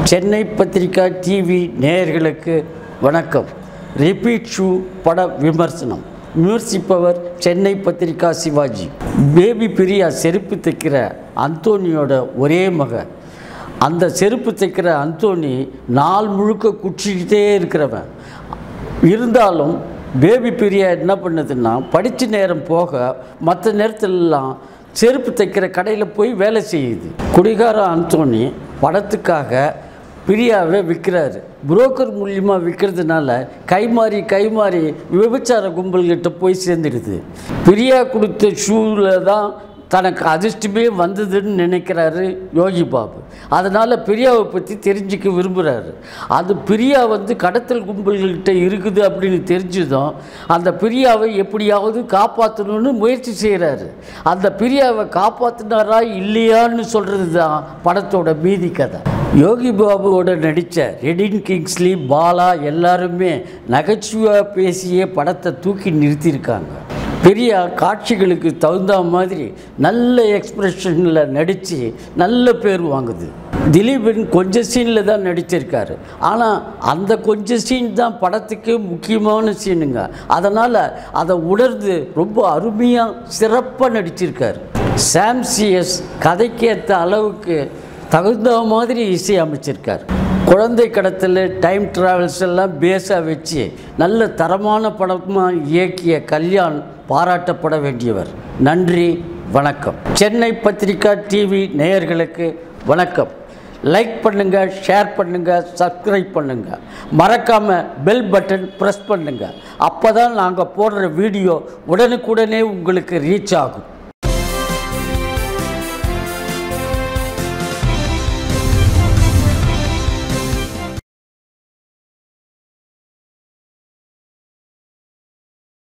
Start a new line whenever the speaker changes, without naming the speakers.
Chennai பத்திரிகா TV நேயர்களுக்கு வணக்கம் repeat shoe பட விமர்சனம் விமர்சிப்பவர் சென்னை பத்திரிகா சிவாஜி பேபி பிரியா செருப்பு தைக்கிற அந்தோனியோட ஒரே மகன் அந்த செருப்பு தைக்கிற அந்தோனி நாள் முழுக்க குச்சிக்கிட்டே இருக்கிறவன் இருந்தாலும் பேபி பிரியா என்ன பண்ணுதுன்னா படித்த நேரம் போக மற்ற நேரத்திலலாம் செருப்பு தைக்கிற கடையில் போய் வேலை செய்யுது குடிகார அந்தோனி படத்துக்காக பிரியாவை விற்கிறாரு புரோக்கர் மூலியமாக விற்கிறதுனால கைமாறி கைமாறி விபச்சார கும்பல்கிட்ட போய் சேர்ந்துடுது பிரியா கொடுத்த ஷூவில் தான் தனக்கு அதிர்ஷ்டமே வந்ததுன்னு நினைக்கிறாரு யோகி பாபு அதனால் பிரியாவை பற்றி தெரிஞ்சுக்க விரும்புகிறாரு அது பிரியா வந்து கடத்தல் கும்பல்கள்கிட்ட இருக்குது அப்படின்னு தெரிஞ்சதும் அந்த பிரியாவை எப்படியாவது காப்பாற்றணும்னு முயற்சி செய்கிறாரு அந்த பிரியாவை காப்பாற்றினாரா இல்லையான்னு சொல்கிறது தான் படத்தோட மீதி கதை யோகி பாபுவோட நடித்த ரெடின் கிங்ஸ்லி பாலா எல்லாருமே நகைச்சுவையாக பேசியே படத்தை தூக்கி நிறுத்தியிருக்காங்க பெரியா காட்சிகளுக்கு தகுந்த மாதிரி நல்ல எக்ஸ்பிரஷனில் நடித்து நல்ல பேர் வாங்குது திலீபன் கொஞ்சம் சீனில் தான் நடிச்சிருக்காரு ஆனால் அந்த கொஞ்சம் சீன் தான் படத்துக்கு முக்கியமான சீனுங்க அதனால் அதை உணர்ந்து ரொம்ப அருமையாக சிறப்பாக நடிச்சிருக்காரு சாம்சிஎஸ் கதைக்கேற்ற அளவுக்கு தகுந்த மாதிரி இசை அமைச்சிருக்கார் குழந்தை கடத்தல் டைம் ட்ராவல்ஸ் எல்லாம் பேஸாக வச்சு நல்ல தரமான படமாக இயக்கிய கல்யாண் பாராட்டப்பட வேண்டியவர் நன்றி வணக்கம் சென்னை பத்திரிகா டிவி நேயர்களுக்கு வணக்கம் லைக் பண்ணுங்கள் ஷேர் பண்ணுங்கள் சப்ஸ்கிரைப் பண்ணுங்கள் மறக்காமல் பெல் பட்டன் ப்ரெஸ் பண்ணுங்கள் அப்போ தான் நாங்கள் போடுற வீடியோ உடனுக்குடனே உங்களுக்கு ரீச் ஆகும்